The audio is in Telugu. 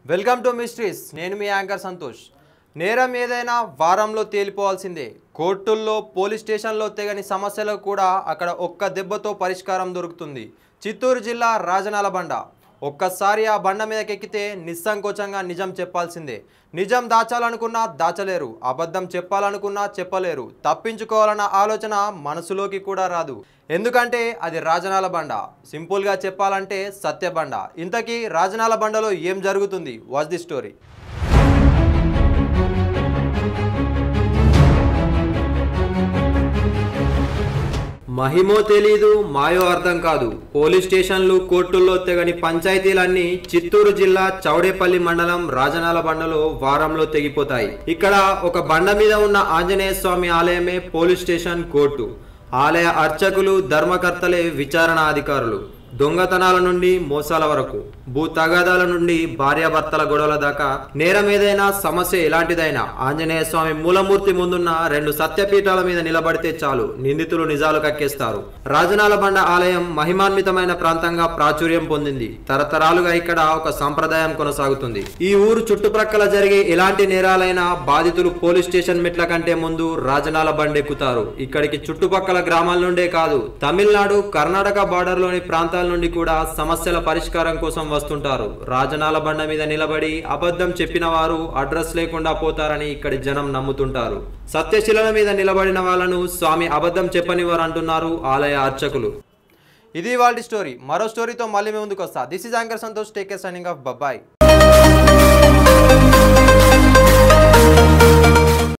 వెల్కమ్ టు మిస్ట్రీస్ నేను మీ యాంకర్ సంతోష్ నేరం ఏదైనా వారంలో తేలిపోవాల్సిందే కోర్టుల్లో పోలీస్ స్టేషన్లో తెగని సమస్యలకు కూడా అక్కడ ఒక్క దెబ్బతో పరిష్కారం దొరుకుతుంది చిత్తూరు జిల్లా రాజనాల బండ ఒక్కసారి ఆ బండ మీదకెక్కితే నిస్సంకోచంగా నిజం చెప్పాల్సిందే నిజం దాచాలనుకున్నా దాచలేరు అబద్ధం చెప్పాలనుకున్నా చెప్పలేరు తప్పించుకోవాలన్న ఆలోచన మనసులోకి కూడా రాదు ఎందుకంటే అది రాజనాల బండ సింపుల్గా చెప్పాలంటే సత్య బండ ఇంతకీ రాజనాల బండలో ఏం జరుగుతుంది వాజ్ ది స్టోరీ మహిమో తెలీదు మాయో అర్థం కాదు పోలీస్ స్టేషన్లు కోర్టుల్లో తెగని పంచాయతీలన్నీ చిత్తూరు జిల్లా చౌడేపల్లి మండలం రాజనాల బండలో వారంలో తెగిపోతాయి ఇక్కడ ఒక బండ మీద ఉన్న ఆంజనేయ స్వామి ఆలయమే పోలీస్ స్టేషన్ కోర్టు ఆలయ అర్చకులు ధర్మకర్తలే విచారణ అధికారులు దొంగతనాల నుండి మోసాల వరకు భూ తగాదాల నుండి భార్యాభర్తల గొడవల దాకా నేరం ఏదైనా సమస్య ఎలాంటిదైనా ఆంజనేయ స్వామి మూలమూర్తి ముందున్న రెండు సత్యపీఠాల మీద నిలబడితే చాలు నిందితులు నిజాలు కక్కేస్తారు రాజనాల బండ ఆలయం మహిమాన్వితమైన ప్రాంతంగా ప్రాచుర్యం పొందింది తరతరాలుగా ఇక్కడ ఒక సంప్రదాయం కొనసాగుతుంది ఈ ఊరు చుట్టుప్రక్కల జరిగే ఎలాంటి నేరాలైనా బాధితులు పోలీస్ స్టేషన్ మెట్ల కంటే ముందు రాజనాల బండ ఎక్కుతారు ఇక్కడికి చుట్టుపక్కల గ్రామాల నుండే కాదు తమిళనాడు కర్ణాటక బార్డర్లోని ప్రాంతాల నుండి కూడా సమస్యల పరిష్కారం కోసం వస్తుంటారు రాజనాల బండ మీద నిలబడి అబద్ధం చెప్పిన వారు అడ్రస్ లేకుండా పోతారని ఇక్కడి జనం నమ్ముతుంటారు సత్యశిలల మీద నిలబడిన వాళ్ళను స్వామి అబద్ధం చెప్పనివారు అంటున్నారు ఆలయ అర్చకులు ఇది వాళ్ళ స్టోరీ మరో స్టోరీతో మళ్ళీ మీ ముందుకు వస్తా this is anchor Santosh take care signing off బబ్బాయ్